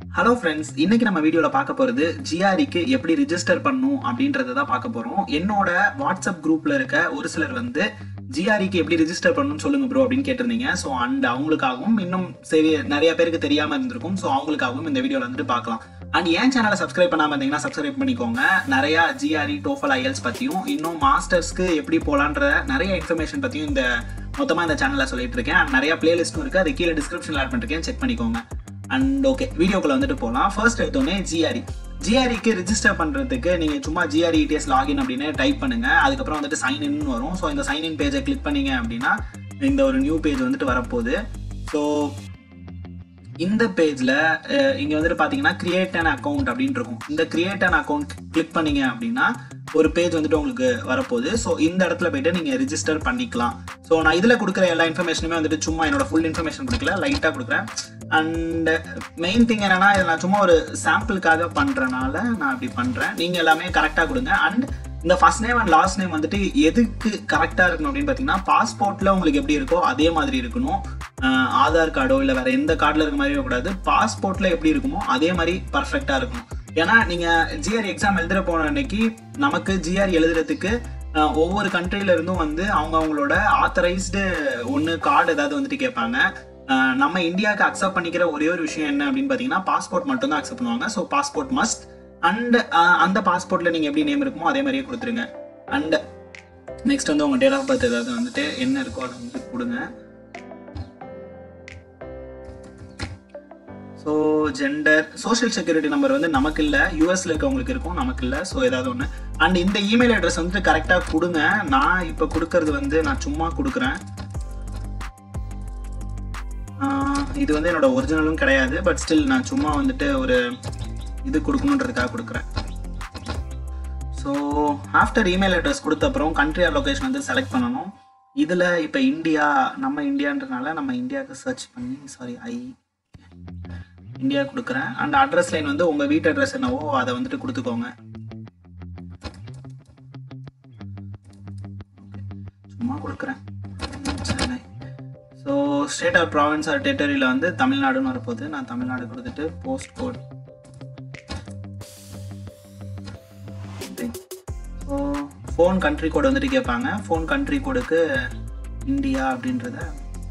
Hello friends இன்னைக்கு நம்ம வீடியோவில் பார்க்க போகிறது ஜிஆர்இக்கு எப்படி ரிஜிஸ்டர் பண்ணணும் அப்படின்றத தான் பார்க்க போகிறோம் என்னோட வாட்ஸ்அப் குரூப்பில் இருக்க ஒரு சிலர் வந்து ஜிஆர்இக்கு எப்படி ரிஜிஸ்டர் பண்ணணும்னு சொல்லுங்க ப்ரோ அப்படின்னு கேட்டிருந்தீங்க ஸோ அண்ட் அவங்களுக்காகவும் இன்னும் சரி நிறைய பேருக்கு தெரியாமல் இருந்திருக்கும் ஸோ அவங்களுக்காகவும் இந்த வீடியோவில் வந்துட்டு பார்க்கலாம் அண்ட் என் சேனலை சப்ஸ்கிரைப் பண்ணாமல் இருந்தீங்கன்னா சப்ஸ்கிரைப் பண்ணிக்கோங்க நிறையா ஜிஆர்இ டோஃபல் ஐஎல்ஸ் பற்றியும் இன்னும் மாஸ்டர்ஸ்க்கு எப்படி போகலான்ற நிறைய இன்ஃபர்மேஷன் பற்றியும் இந்த மொத்தமாக இந்த சேனலில் சொல்லிட்டு இருக்கேன் And நிறைய பிளேலிஸ்ட்டும் இருக்குது அது கீழே டிஸ்கிரிப்ஷனில் ஆட் பண்ணிருக்கேன் செக் பண்ணிக்கோங்க அண்ட் ஓகே வீடியோக்குள்ள வந்துட்டு போகலாம் ஃபர்ஸ்ட் எடுத்தோடனே ஜிஆர்இ ஜிஆர்இக்கு ரிஜிஸ்டர் பண்ணுறதுக்கு நீங்கள் சும்மா ஜிஆர்இ இடிஎஸ் லாகின் அப்படின்னு டைப் பண்ணுங்க அதுக்கப்புறம் வந்துட்டு சைன் இன் வரும் ஸோ இந்த சைன் இன் பேஜை கிளிக் பண்ணீங்க அப்படின்னா இந்த ஒரு நியூ பேஜ் வந்துட்டு வரப்போகுது ஸோ இந்த பேஜில் இங்கே வந்துட்டு பார்த்தீங்கன்னா கிரியேட் அன் அக்கௌண்ட் அப்படின்னு இருக்கும் இந்த கிரியேட் அன் அக்கௌண்ட் கிளிக் பண்ணீங்க அப்படின்னா ஒரு பேஜ் வந்துட்டு உங்களுக்கு வரப்போகுது ஸோ இந்த இடத்துல போயிட்டு நீங்கள் ரிஜிஸ்டர் பண்ணிக்கலாம் ஸோ நான் இதில் கொடுக்குற எல்லா இன்ஃபர்மேஷனுமே வந்துட்டு சும்மா என்னோட ஃபுல் இன்ஃபர்மேஷன் கொடுக்கல லைட்டாக கொடுக்குறேன் அண்ட் மெயின் திங் என்னன்னா இதை நான் சும்மா ஒரு சாம்பிளுக்காக பண்ணுறனால நான் அப்படி பண்ணுறேன் நீங்கள் எல்லாமே கரெக்டாக கொடுங்க அண்ட் இந்த first name and last name வந்துட்டு எதுக்கு கரெக்டாக இருக்கணும் அப்படின்னு பார்த்தீங்கன்னா பாஸ்போர்ட்டில் உங்களுக்கு எப்படி இருக்கோ அதே மாதிரி இருக்கணும் அஹ் ஆதார் கார்டோ இல்லை வேற எந்த கார்டில் இருக்க மாதிரி இருக்கக்கூடாது பாஸ்போர்ட்டில் எப்படி இருக்குமோ அதே மாதிரி பர்ஃபெக்டாக இருக்கணும் ஏன்னா நீங்கள் ஜிஆர் எக்ஸாம் எழுதுற போன அன்னைக்கு நமக்கு ஜிஆர் எழுதுறதுக்கு அஹ் ஒவ்வொரு கண்ட்ரில இருந்தும் வந்து அவங்க அவங்களோட ஆத்தரைஸ்டு ஒன்று கார்டு ஏதாவது வந்துட்டு கேட்பாங்க அஹ் நம்ம இந்தியாவுக்கு அக்செப்ட் பண்ணிக்கிற ஒரே ஒரு விஷயம் என்ன அப்படின்னு பார்த்தீங்கன்னா பாஸ்போர்ட் மட்டும் தான் அக்செப்ட் பண்ணுவாங்க ஸோ பாஸ்போர்ட் மஸ்ட் அண்ட் அந்த பாஸ்போர்ட்ல நீங்க எப்படி நேம் இருக்குமோ அதே மாதிரியே கொடுத்துருங்க அண்ட் நெக்ஸ்ட் வந்து உங்க டேட் ஆஃப் பர்த் ஏதாவது வந்துட்டு என்ன இருக்கோ அதை வந்து கொடுங்க so gender social security number வந்து நமக்கு இல்லை யூஎஸ்ல இருக்கவங்களுக்கு இருக்கும் நமக்கு இல்லை ஸோ ஏதாவது ஒன்று அண்ட் இந்த இமெயில் அட்ரஸ் வந்துட்டு கரெக்டாக கொடுங்க நான் இப்போ கொடுக்கறது வந்து நான் சும்மா கொடுக்குறேன் ஆஹ் இது வந்து என்னோட ஒரிஜினலும் கிடையாது பட் ஸ்டில் நான் சும்மா வந்துட்டு ஒரு இது கொடுக்கணுன்றதுக்காக கொடுக்குறேன் ஸோ ஆஃப்டர் இமெயில் அட்ரஸ் கொடுத்த அப்புறம் கண்ட்ரி ஆர் லொகேஷன் வந்து செலக்ட் பண்ணணும் இதில் இப்போ இந்தியா நம்ம இந்தியான்றனால நம்ம இந்தியாவுக்கு சர்ச் பண்ணி சாரி ஐ இந்தியா கொடுக்குறேன் அண்ட் அட்ரஸ் லைன் வந்து உங்கள் வீட்டு அட்ரஸ் என்னவோ அதை வந்துட்டு கொடுத்துக்கோங்க சும்மா கொடுக்குறேன் Chennai so state or province or டெரிட்டரியில் வந்து தமிழ்நாடுன்னு வரப்போகுது நான் தமிழ்நாடு கொடுத்துட்டு post code so phone country code வந்துட்டு கேட்பாங்க ஃபோன் கண்ட்ரி கோடுக்கு இந்தியா அப்படின்றத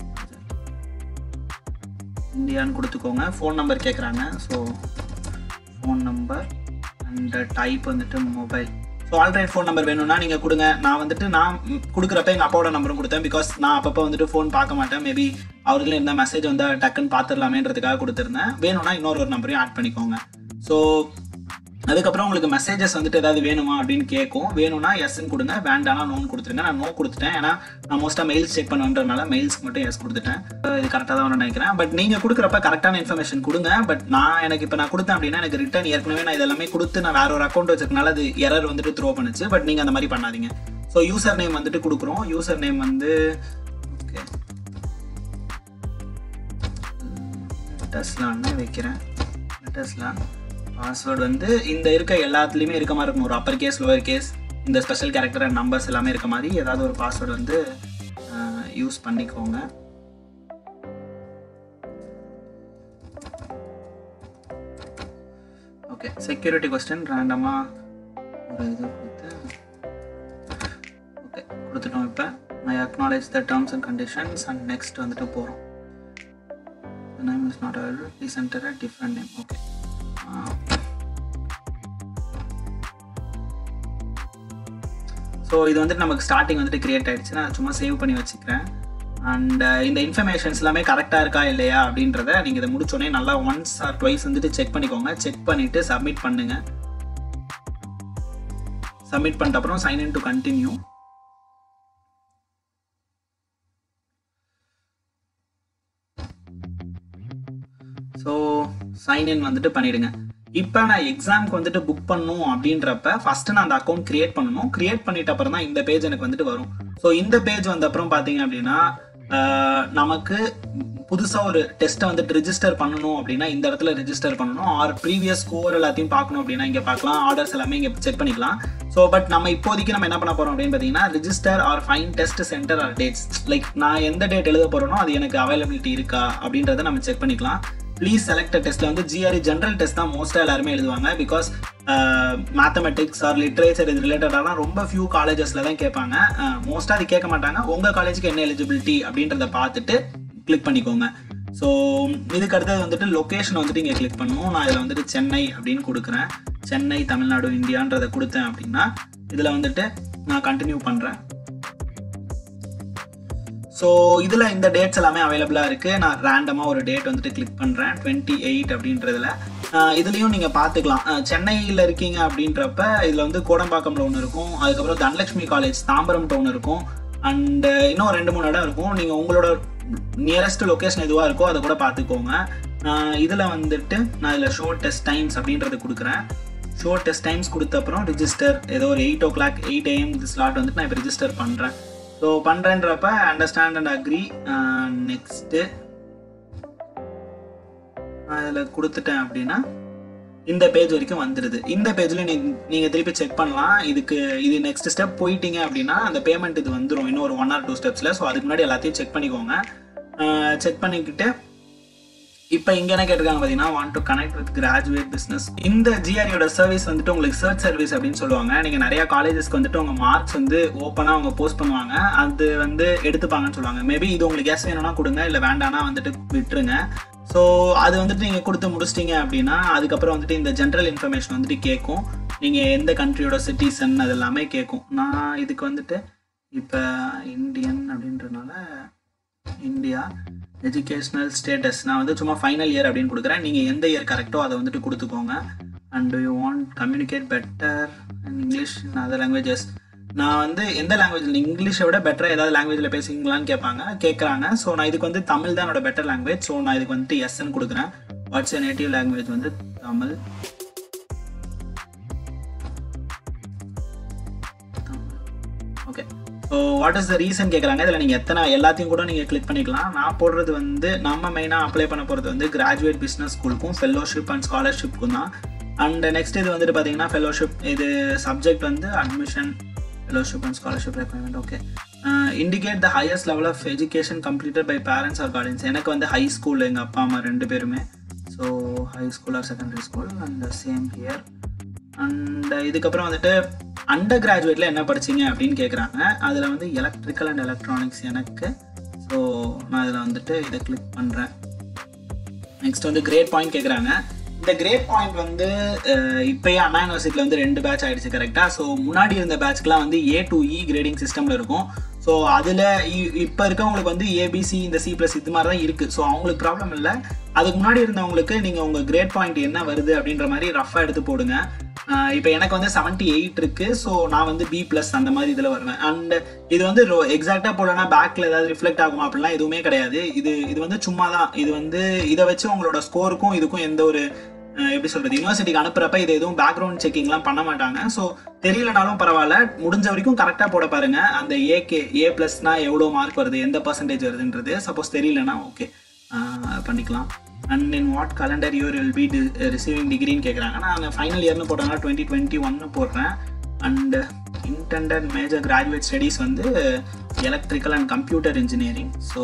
இந்தியான்னு கொடுத்துக்கோங்க ஃபோன் நம்பர் கேட்குறாங்க so phone number and type வந்துட்டு mobile so alright phone number வேணும்னா நீங்கள் கொடுங்க நான் வந்துட்டு நான் ம், கொடுக்குறப்ப எங்கள் அப்பாவோட நம்பரும் கொடுத்தேன் பிகாஸ் நான் அப்பப்போ வந்துட்டு ஃபோன் பார்க்க மாட்டேன் மேபி அவர்களே இருந்தால் மெசேஜ் வந்து டக்குன்னு பார்த்துடலாமேன்றதுக்காக கொடுத்துருந்தேன் வேணும்னா இன்னொரு ஒரு நம்பரையும் ஆட் பண்ணிக்கோங்க ஸோ அதுக்கப்புறம் உங்களுக்கு மெசேஜஸ் வந்துட்டு ஏதாவது வேணுமா அப்படின்னு கேட்கும் வேணும்னா எஸ்ன்னு கொடுங்க வேண்டாம்னா நோன் கொடுத்துருங்க நான் நோ கொடுத்துட்டேன் ஏன்னா நான் மோஸ்ட்டாக மெயில்ஸ் செக் பண்ணுன்றனால மெயில்ஸ்க்கு மட்டும் எஸ் கொடுத்துட்டேன் அஹ் இது கரெக்டாக தான் நினைக்கிறேன் பட் நீங்கள் கொடுக்குறப்ப கரெக்டான இன்ஃபர்மேஷன் கொடுங்க பட் நான் எனக்கு இப்போ நான் கொடுத்தேன் அப்படின்னா எனக்கு ரிட்டர்ன் ஏற்கனவே நான் இதெல்லாமே கொடுத்து நான் வேற ஒரு அக்கௌண்ட் வச்சிருக்கனால அது எரர் வந்துட்டு த்ரோ பண்ணுச்சு பட் நீங்கள் அந்த மாதிரி பண்ணாதீங்க ஸோ யூசர் நேம் வந்துட்டு கொடுக்குறோம் யூசர் நேம் வந்து ஓகே டெஸ்லான்னு வைக்கிறேன் டெஸ்லான் பாஸ்வேர்டு வந்து இந்த இருக்க எல்லாத்துலேயுமே இருக்க மாதிரி இருக்கும் ஒரு அப்பர் கேஸ் லோயர் கேஸ் இந்த ஸ்பெஷல் கேரக்டர் அண்ட் நம்பர்ஸ் எல்லாமே இருக்க மாதிரி ஏதாவது ஒரு பாஸ்வேர்டு வந்து யூஸ் பண்ணிக்கோங்க ஓகே செக்யூரிட்டி கொஸ்டின் ரேண்டமாக ஒரு இது கொடுத்து ஓகே கொடுத்துட்டோம் இப்போ I acknowledge the terms and conditions and next வந்துட்டு போகிறோம் The name is not available. Please enter a different name. Okay. So இது வந்துட்டு நமக்கு ஸ்டார்டிங் வந்துட்டு கிரியேட் ஆயிடுச்சு நான் சும்மா சேவ் பண்ணி வச்சுக்கிறேன் அண்ட் இந்த இன்ஃபர்மேஷன்ஸ் எல்லாமே கரெக்டாக இருக்கா இல்லையா அப்படின்றத நீங்கள் இதை முடிச்சோடனே நல்லா ஒன்ஸ் ஆர் ட்வைஸ் வந்துட்டு செக் பண்ணிக்கோங்க செக் பண்ணிவிட்டு சப்மிட் பண்ணுங்க சப்மிட் பண்ணிட்ட அப்புறம் sign in to continue so sign in வந்துட்டு பண்ணிடுங்க இப்போ நான் எக்ஸாம்க்கு வந்துட்டு புக் பண்ணணும் அப்படின்றப்ப ஃபர்ஸ்ட் நான் அந்த அக்கௌண்ட் கிரியேட் பண்ணணும் கிரியேட் பண்ணிட்ட அப்புறம் தான் இந்த பேஜ் எனக்கு வந்துட்டு வரும் ஸோ இந்த பேஜ் வந்த அப்புறம் பார்த்தீங்க அப்படின்னா ஆஹ், நமக்கு புதுசாக ஒரு டெஸ்ட்டை வந்துட்டு ரிஜிஸ்டர் பண்ணணும் அப்படின்னா இந்த இடத்துல ரிஜிஸ்டர் பண்ணணும் ஆர் ப்ரீவியஸ் ஸ்கோர் எல்லாத்தையும் பார்க்கணும் அப்படின்னா இங்கே பார்க்கலாம் ஆர்டர்ஸ் எல்லாமே இங்கே செக் பண்ணிக்கலாம் ஸோ பட் நம்ம இப்போதைக்கு நம்ம என்ன பண்ண போகிறோம் அப்படின்னு பார்த்தீங்கன்னா register or find test center or dates like நான் எந்த டேட் எழுத போகிறேனோ அது எனக்கு அவைலபிலிட்டி இருக்கா அப்படின்றத நம்ம செக் பண்ணிக்கலாம் ப்ளீஸ் செலக்ட் டெஸ்ட்டில் வந்து ஜிஆர்இ ஜென்ரல் டெஸ்ட் தான் மோஸ்ட்டாக எல்லாருமே எழுதுவாங்க பிகாஸ் மேத்தமெட்டிக்ஸ் ஆர் லிட்ரேச்சர் இது ரிலேட்டடாலாம் ரொம்ப ஃபியூ காலேஜஸில் தான் கேட்பாங்க மோஸ்ட்டாக அது கேட்க மாட்டாங்க உங்கள் காலேஜுக்கு என்ன எலிஜிபிலிட்டி அப்படின்றத பார்த்துட்டு கிளிக் பண்ணிக்கோங்க ஸோ இதுக்கு அடுத்தது வந்துட்டு லொக்கேஷன் வந்துட்டு இங்கே கிளிக் பண்ணுவோம் நான் இதில் வந்துட்டு சென்னை அப்படின்னு கொடுக்குறேன் சென்னை தமிழ்நாடு இந்தியான்றதை கொடுத்தேன் அப்படின்னா இதில் வந்துட்டு நான் கண்டினியூ பண்ணுறேன் ஸோ இதில் இந்த டேட்ஸ் எல்லாமே அவைலபிளாக இருக்குது நான் ரேண்டமாக ஒரு டேட் வந்துட்டு கிளிக் பண்ணுறேன் டுவெண்ட்டி எயிட் அப்படின்றதுல இதுலேயும் நீங்கள் பார்த்துக்கலாம் சென்னையில் இருக்கீங்க அப்படின்றப்ப இதில் வந்து கோடம்பாக்கம்ல ஒன்று இருக்கும் அதுக்கப்புறம் தனலட்சுமி காலேஜ் தாம்பரம் டவுன் இருக்கும் அண்டு இன்னும் ரெண்டு மூணு இடம் இருக்கும் நீங்கள் உங்களோட நியரஸ்ட் லொக்கேஷன் எதுவாக இருக்கோ அதை கூட பார்த்துக்கோங்க இதில் வந்துட்டு நான் இதில் ஷோ டெஸ்ட் டைம்ஸ் அப்படின்றத கொடுக்குறேன் ஷோ டெஸ்ட் டைம்ஸ் கொடுத்த அப்புறம் ரிஜிஸ்டர் ஏதோ ஒரு eight o'clock eight AM slot வந்துட்டு நான் இப்போ ரிஜிஸ்டர் பண்ணுறேன் ஸோ பண்ணுறேன்றப்ப அண்டர்ஸ்டாண்ட் அண்ட் அக்ரி நெக்ஸ்ட்டு அதில் கொடுத்துட்டேன் அப்படின்னா இந்த பேஜ் வரைக்கும் வந்துடுது இந்த பேஜில் நீ நீங்கள் திருப்பி செக் பண்ணலாம் இதுக்கு இது நெக்ஸ்ட் ஸ்டெப் போயிட்டீங்க அப்படின்னா அந்த பேமெண்ட் இது வந்துடும் இன்னும் ஒரு ஒன் ஆர் டூ ஸ்டெப்ஸில் ஸோ அதுக்கு முன்னாடி எல்லாத்தையும் செக் பண்ணிக்கோங்க செக் பண்ணிக்கிட்டு இப்போ இங்கே என்ன கேட்டிருக்காங்க பார்த்தீங்கன்னா want to connect with graduate business இந்த ஜிஆர்யோட சர்வீஸ் வந்துட்டு உங்களுக்கு சர்ச் சர்வீஸ் அப்படின்னு சொல்லுவாங்க நீங்கள் நிறைய காலேஜஸ்க்கு வந்துட்டு உங்கள் மார்க்ஸ் வந்து ஓப்பனாக அவங்க போஸ்ட் பண்ணுவாங்க அது வந்து எடுத்துப்பாங்கன்னு சொல்லுவாங்க மேபி இது உங்களுக்கு எஸ் வேணும்னா கொடுங்க இல்லை வேண்டாம்னா வந்துட்டு விட்டுருங்க ஸோ அது வந்துட்டு நீங்கள் கொடுத்து முடிச்சிட்டிங்க அப்படின்னா அதுக்கப்புறம் வந்துட்டு இந்த ஜென்ரல் இன்ஃபர்மேஷன் வந்துட்டு கேட்கும் நீங்கள் எந்த கண்ட்ரியோட சிட்டிசன் அது எல்லாமே கேட்கும் நான் இதுக்கு வந்துட்டு இப்போ இந்தியன் அப்படின்றனால இந்தியா எஜுகேஷ்னல் ஸ்டேட்டஸ் நான் வந்து சும்மா ஃபைனல் இயர் அப்படின்னு கொடுக்குறேன் நீங்கள் எந்த இயர் கரெக்டோ அதை வந்துட்டு கொடுத்துக்கோங்க and you want communicate better in English in other languages நான் வந்து எந்த லாங்குவேஜில் இங்கிலீஷை விட பெட்டராக ஏதாவது லாங்குவேஜில் பேசுவீங்களான்னு கேட்பாங்க கேட்குறாங்க ஸோ நான் இதுக்கு வந்து தமிழ் தான் என்னோட பெட்டர் லாங்குவேஜ் ஸோ நான் இதுக்கு வந்துட்டு எஸ்ன்னு கொடுக்குறேன் வாட்ஸ் எ நேட்டிவ் லாங்குவேஜ் வந்து Tamil okay so what is the reason கேட்குறாங்க இதில் நீங்கள் எத்தனை எல்லாத்தையும் கூட நீங்கள் கிளிக் பண்ணிக்கலாம் நான் போடுறது வந்து நம்ம மெயினாக அப்ளை பண்ண போகிறது வந்து கிராஜுவேட் பிஸ்னஸ் ஸ்கூலுக்கும் ஃபெல்லோஷிப் அண்ட் ஸ்காலர்ஷிப்க்கும் தான் அண்ட் நெக்ஸ்ட் இது வந்துட்டு பார்த்தீங்கன்னா ஃபெல்லோஷிப் இது சப்ஜெக்ட் வந்து admission fellowship and scholarship requirement okay indicate the highest level of education completed by parents or guardians எனக்கு வந்து ஹை ஸ்கூல் எங்கள் அப்பா அம்மா ரெண்டு பேருமே so high school or secondary school and same here and இதுக்கப்புறம் வந்துட்டு அண்டர் கிராஜுவேட்டில் என்ன படிச்சீங்க அப்படின்னு கேட்குறாங்க அதில் வந்து எலக்ட்ரிக்கல் அண்ட் எலக்ட்ரானிக்ஸ் எனக்கு ஸோ நான் இதில் வந்துட்டு இதை கிளிக் பண்ணுறேன் நெக்ஸ்ட் வந்து கிரேட் பாயிண்ட் கேட்குறாங்க இந்த கிரேட் பாயிண்ட் வந்து இப்போயே அண்ணா யூனிவர்சிட்டியில் வந்து ரெண்டு பேட்ச் ஆயிடுச்சு கரெக்டாக ஸோ முன்னாடி இருந்த பேட்ச்க்குலாம் வந்து ஏ டு இ கிரேடிங் சிஸ்டமில் இருக்கும் ஸோ அதில் இப்போ இருக்கவங்களுக்கு வந்து ஏபிசி இந்த சி ப்ளஸ் இது மாதிரி தான் இருக்குது ஸோ அவங்களுக்கு ப்ராப்ளம் இல்லை அதுக்கு முன்னாடி இருந்தவங்களுக்கு நீங்கள் உங்கள் கிரேட் பாயிண்ட் என்ன வருது அப்படின்ற மாதிரி ரஃபாக எடுத்து போடுங்க இப்போ எனக்கு வந்து செவன்ட்டி எயிட் இருக்குது ஸோ நான் வந்து பி ப்ளஸ் அந்த மாதிரி இதில் வருவேன் அண்ட் இது வந்து எக்ஸாக்டாக போடலன்னா பேக்கில் ஏதாவது ரிஃப்ளெக்ட் ஆகுமா அப்படிலாம் எதுவுமே கிடையாது இது இது வந்து சும்மா தான் இது வந்து இதை வச்சு உங்களோட ஸ்கோருக்கும் இதுக்கும் எந்த ஒரு எப்படி சொல்கிறது யூனிவர்சிட்டிக்கு அனுப்புறப்ப இது எதுவும் பேக்ரவுண்ட் செக்கிங்லாம் பண்ண மாட்டாங்க ஸோ தெரியலனாலும் பரவாயில்ல முடிஞ்ச வரைக்கும் கரெக்டாக போட பாருங்க அந்த ஏகே ஏ ப்ளஸ்னா எவ்வளோ மார்க் வருது எந்த பர்சன்டேஜ் வருதுன்றது சப்போஸ் தெரியலனா ஓகே பண்ணிக்கலாம் and in what calendar year will be receiving டிகிரின்னு கேட்குறாங்க நான் ஃபைனல் இயர்னு போட்டேன்னா டுவெண்ட்டி டுவெண்ட்டி ஒன்னு போடுறேன் and intended major graduate studies வந்து electrical and computer engineering so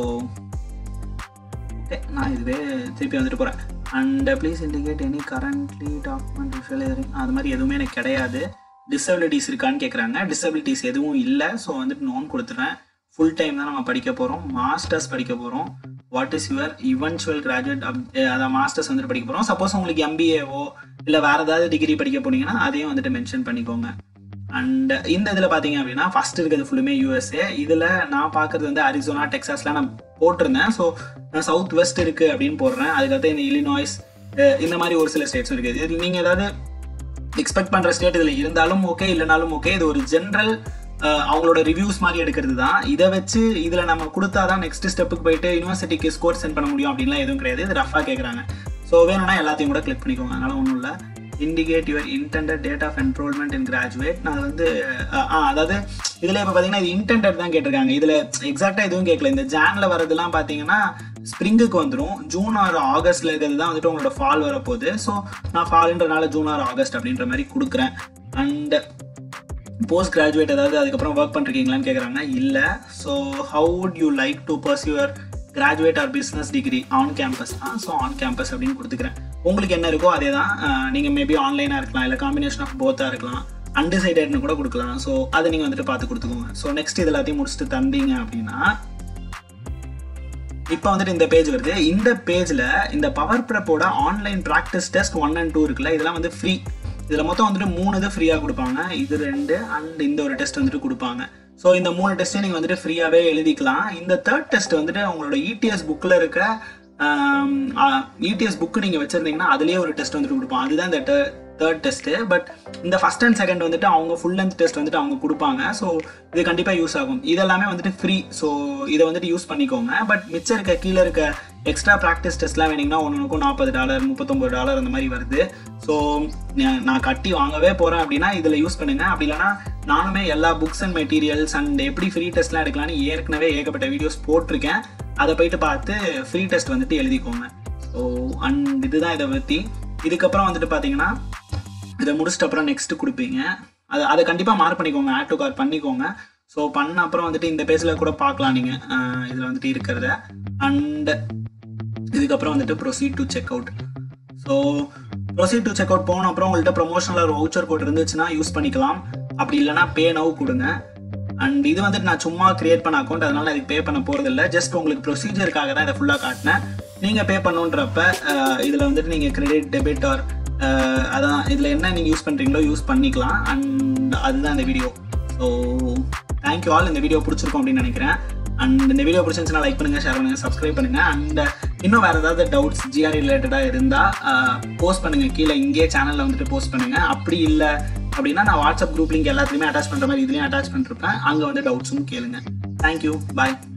okay நான் இதுவே திருப்பி வந்துட்டு போகிறேன் and please indicate any currently document விஷுவலைசரிங் அது மாதிரி எதுவுமே எனக்கு கிடையாது டிசபிலிட்டிஸ் இருக்கான்னு கேட்குறாங்க டிசபிலிட்டிஸ் எதுவும் இல்லை ஸோ வந்துட்டு நோன் கொடுத்துறேன் ஃபுல் டைம் தான் நம்ம படிக்க போகிறோம் மாஸ்டர்ஸ் படிக்க போகிறோம் what is your eventual graduate அதான் மாஸ்டர்ஸ் வந்துட்டு படிக்க போகிறோம் சப்போஸ் உங்களுக்கு எம்பிஏவோ இல்லை வேறு ஏதாவது டிகிரி படிக்க போனீங்கன்னா அதையும் வந்துட்டு மென்ஷன் பண்ணிக்கோங்க அண்ட் இந்த இதில் பார்த்தீங்க அப்படின்னா ஃபஸ்ட் இருக்கிறது ஃபுல்லுமே யூஎஸ்ஏ இதில் நான் பார்க்குறது வந்து அரிசோனா டெக்ஸாஸ்லாம் நான் போட்டிருந்தேன் ஸோ நான் சவுத் வெஸ்ட் இருக்குது அப்படின்னு போடுறேன் அதுக்கடுத்து இந்த இலினாய்ஸ் இந்த மாதிரி ஒரு சில ஸ்டேட்ஸும் இருக்குது இதில் நீங்கள் ஏதாவது எக்ஸ்பெக்ட் பண்ணுற ஸ்டேட் இதில் இருந்தாலும் ஓகே இல்லைனாலும் ஓகே இது ஒரு ஜென்ரல் அவங்களோட ரிவ்யூஸ் மாதிரி எடுக்கிறது தான் இதை வச்சு இதில் நம்ம கொடுத்தா தான் நெக்ஸ்ட் ஸ்டெப்புக்கு போயிட்டு யூனிவர்சிட்டிக்கு ஸ்கோர் சென்ட் பண்ண முடியும் அப்படின்லாம் எதுவும் கிடையாது இது ரஃபாக கேட்குறாங்க ஸோ வேணும்னா எல்லாத்தையும் கூட கிளிக் பண்ணிக்கோங்க அதனால ஒன்றும் இல்லை indicate your intended date of enrolment in graduate நான் வந்து அதாவது இதில் இப்போ பார்த்தீங்கன்னா இது இன்டெண்டட் தான் கேட்டிருக்காங்க இதில் எக்ஸாக்டாக எதுவும் கேட்கல இந்த ஜானில் வரதுலாம் பார்த்தீங்கன்னா ஸ்ப்ரிங்குக்கு வந்துடும் ஜூன் ஆர் ஆகஸ்ட்ல இருக்கிறது தான் வந்துட்டு உங்களோட ஃபால் வரப்போகுது ஸோ நான் ஃபால்ன்றனால ஜூன் ஆர் ஆகஸ்ட் அப்படின்ற மாதிரி கொடுக்குறேன் அண்ட் போஸ்ட் கிராஜுவேட் ஏதாவது அதுக்கப்புறம் ஒர்க் பண்ணிருக்கீங்களான்னு கேட்குறாங்க இல்லை so how would you like to pursue graduate or business degree on campus தான் ஸோ ஆன் கேம்பஸ் அப்படின்னு கொடுத்துக்கிறேன் உங்களுக்கு என்ன இருக்கோ அதே தான் நீங்கள் மேபி ஆன்லைனாக இருக்கலாம் இல்லை காம்பினேஷன் ஆஃப் போத்தாக இருக்கலாம் அன்டிசைடட்னு கூட கொடுக்கலாம் ஸோ அதை நீங்கள் வந்துட்டு பார்த்து கொடுத்துக்கோங்க ஸோ நெக்ஸ்ட் இது எல்லாத்தையும் முடிச்சுட்டு தந்தீங்க அப்படின்னா இப்போ வந்துட்டு இந்த பேஜ் வருது இந்த பேஜில் இந்த பவர் ப்ரெப்போட online practice test one and two இருக்குல்ல இதெல்லாம் வந்து ஃப்ரீ இதில் மொத்தம் வந்துட்டு மூணு இது ஃப்ரீயாக கொடுப்பாங்க இது ரெண்டு அண்ட் இந்த ஒரு டெஸ்ட் வந்துட்டு கொடுப்பாங்க ஸோ இந்த மூணு டெஸ்ட்டையும் நீங்கள் வந்துட்டு ஃப்ரீயாகவே எழுதிக்கலாம் இந்த தேர்ட் டெஸ்ட் வந்துட்டு உங்களோட இடிஎஸ் புக்கில் இருக்க இடிஎஸ் புக்கு நீங்கள் வச்சுருந்தீங்கன்னா அதுலேயே ஒரு டெஸ்ட் வந்துட்டு கொடுப்பாங்க அதுதான் இந்த தேர்ட் டெஸ்ட்டு பட் இந்த ஃபஸ்ட் அண்ட் செகண்ட் வந்துட்டு அவங்க ஃபுல் லென்த் டெஸ்ட் வந்துட்டு அவங்க கொடுப்பாங்க ஸோ இது கண்டிப்பாக யூஸ் ஆகும் இதெல்லாமே வந்துட்டு ஃப்ரீ ஸோ இதை வந்துட்டு யூஸ் பண்ணிக்கோங்க பட் மிச்சம் இருக்க கீழே இருக்க எக்ஸ்ட்ரா ப்ராக்டிஸ் டெஸ்ட்லாம் வேணுங்கன்னா ஒன்றுக்கும் நாற்பது டாலர் முப்பத்தொம்பது டாலர் அந்த மாதிரி வருது ஸோ நான் கட்டி வாங்கவே போகிறேன் அப்படின்னா இதில் யூஸ் பண்ணுங்கள் அப்படி இல்லைனா நானுமே எல்லா புக்ஸ் அண்ட் மெட்டீரியல்ஸ் அண்ட் எப்படி ஃப்ரீ டெஸ்ட்லாம் எடுக்கலாம்னு ஏற்கனவே ஏகப்பட்ட வீடியோஸ் போட்டிருக்கேன் அதை போயிட்டு பார்த்து ஃப்ரீ டெஸ்ட் வந்துட்டு எழுதிக்கோங்க ஸோ அண்ட் இதுதான் இதை பற்றி இதுக்கப்புறம் வந்துட்டு பார்த்தீங்கன்னா இதை முடிச்சிட்ட அப்புறம் நெக்ஸ்ட் கொடுப்பீங்க அதை அதை கண்டிப்பாக மார்க் பண்ணிக்கோங்க ஆட் டு கார் பண்ணிக்கோங்க ஸோ பண்ண அப்புறம் வந்துட்டு இந்த பேஜில் கூட பார்க்கலாம் நீங்கள் இதில் வந்துட்டு இருக்கிறத அண்ட் இதுக்கப்புறம் வந்துட்டு proceed to check out so proceed to check out போன அப்புறம் உங்கள்கிட்ட ப்ரொமோஷனில் ஒரு வவுச்சர் கோட் இருந்துச்சுன்னா யூஸ் பண்ணிக்கலாம் அப்படி இல்லைனா பே நவ் கொடுங்க அண்ட் இது வந்துட்டு நான் சும்மா கிரியேட் பண்ண அக்கௌண்ட் அதனால இதுக்கு பே பண்ண போகிறது இல்லை ஜஸ்ட் உங்களுக்கு ப்ரொசீஜருக்காக தான் இதை ஃபுல்லாக காட்டினேன் நீங்கள் பே பண்ணுன்றப்ப இதில் வந்துட்டு நீங்கள் கிரெடிட் டெபிட் ஆர் அதான் இதில் என்ன நீங்கள் யூஸ் பண்ணுறீங்களோ யூஸ் பண்ணிக்கலாம் அண்ட் அதுதான் இந்த வீடியோ ஸோ தேங்க்யூ ஆல் இந்த வீடியோ பிடிச்சிருக்கோம் அப்படின்னு நினைக்கிறேன் அண்ட் இந்த வீடியோ பிடிச்சிருந்துச்சுன்னா லைக் பண்ணுங்கள் ஷேர் பண்ணுங்கள் சப்ஸ்கிரைப் பண்ணுங்கள் அண்ட் இன்னும் வேறு ஏதாவது டவுட்ஸ் ஜிஆர் ரிலேட்டடாக இருந்தால் போஸ்ட் பண்ணுங்கள் கீழே இங்கேயே சேனலில் வந்துட்டு போஸ்ட் பண்ணுங்கள் அப்படி இல்லை அப்படின்னா நான் வாட்ஸ்அப் குரூப் லிங்க் எல்லாத்துலேயுமே அட்டாச் பண்ணுற மாதிரி இதுலேயும் அட்டாச் பண்ணிருப்பேன் அங்கே வந்து டவுட்ஸும் கேளுங்க தேங்க்யூ பாய்